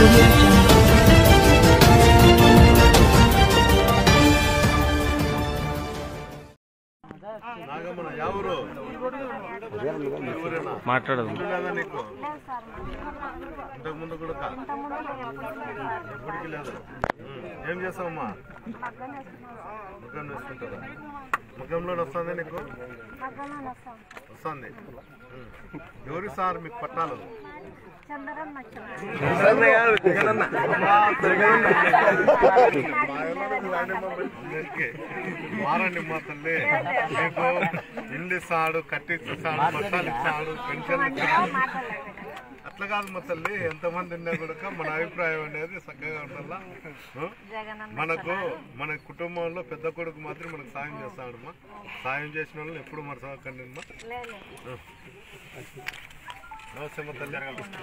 audio jungle. నాగమ్మన ఎవరు ఊరేనా మాట్లాడదు ఇల్లు లేదా నీకు ఇంతకు ముందు కూడా కా? ఎప్పటికి లేదు ఉం. ఏం చేస్తావమ్మా మగ్గం వేసుకుంటారా మగ్గంలో వస్తుంది నీకు వస్తుంది ఉం. ఎవరు సార్ మీకు పట్టాలు ఓకే. మారండి మా తల్లి మీకు ఇల్లు ఇస్తాడు కట్టిస్తాడు పట్టాలు ఇస్తాడు పెన్షన్ ఇస్తాడు అట్లా కాదు మా తల్లి ఎంతమంది ఉన్నా కూడా మన అభిప్రాయం అనేది చక్కగా ఉండాలా ఆ? మనకు మన కుటుంబంలో పెద్ద కొడుకు మాత్రం మనకు సాయం చేస్తాడమ్మా సాయం చేసిన వాళ్ళని ఎప్పుడు మరసకండి అమ్మా నమస్తే మా తల్లి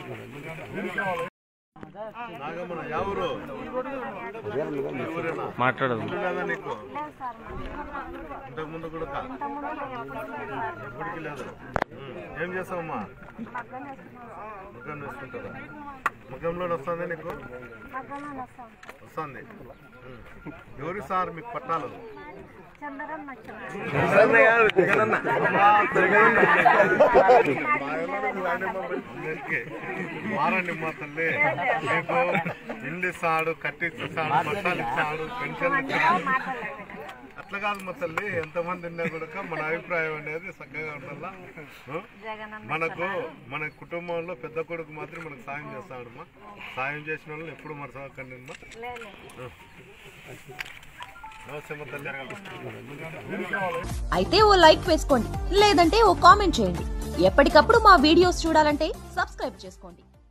నాగమ్మన ఎవరు ఊరేనా మాట్లాడదు ఇల్లు లేదా నీకు ఇంతకు ముందు కూడా కా? ఎప్పటికి లేదు ఉం. ఏం చేస్తావమ్మా మగ్గం వేసుకుంటారా మగ్గంలో వస్తుంది నీకు వస్తుంది ఉం. ఎవరు సార్ మీకు పట్టాలు ఓకే. మారండి మా తల్లి మీకు ఇల్లు ఇస్తాడు కట్టిస్తాడు పట్టాలు ఇస్తాడు పెన్షన్ ఇస్తాడు అట్లా కాదు మా తల్లి ఎంతమంది ఉన్నా కూడా మన అభిప్రాయం అనేది చక్కగా ఉండాలా ఆ? మనకు మన కుటుంబంలో పెద్ద కొడుకు మాత్రం మనకు సాయం చేస్తాడమ్మా సాయం చేసిన వాళ్ళని ఎప్పుడు మరసకండి అమ్మా ఆ. నమస్తే మా తల్లి అయితే ఓ లైక్ వేసుకోండి లేదంటే ఓ కామెంట్ చేయండి ఎప్పటికప్పుడు మా వీడియోస్ చూడాలంటే సబ్స్క్రైబ్ చేసుకోండి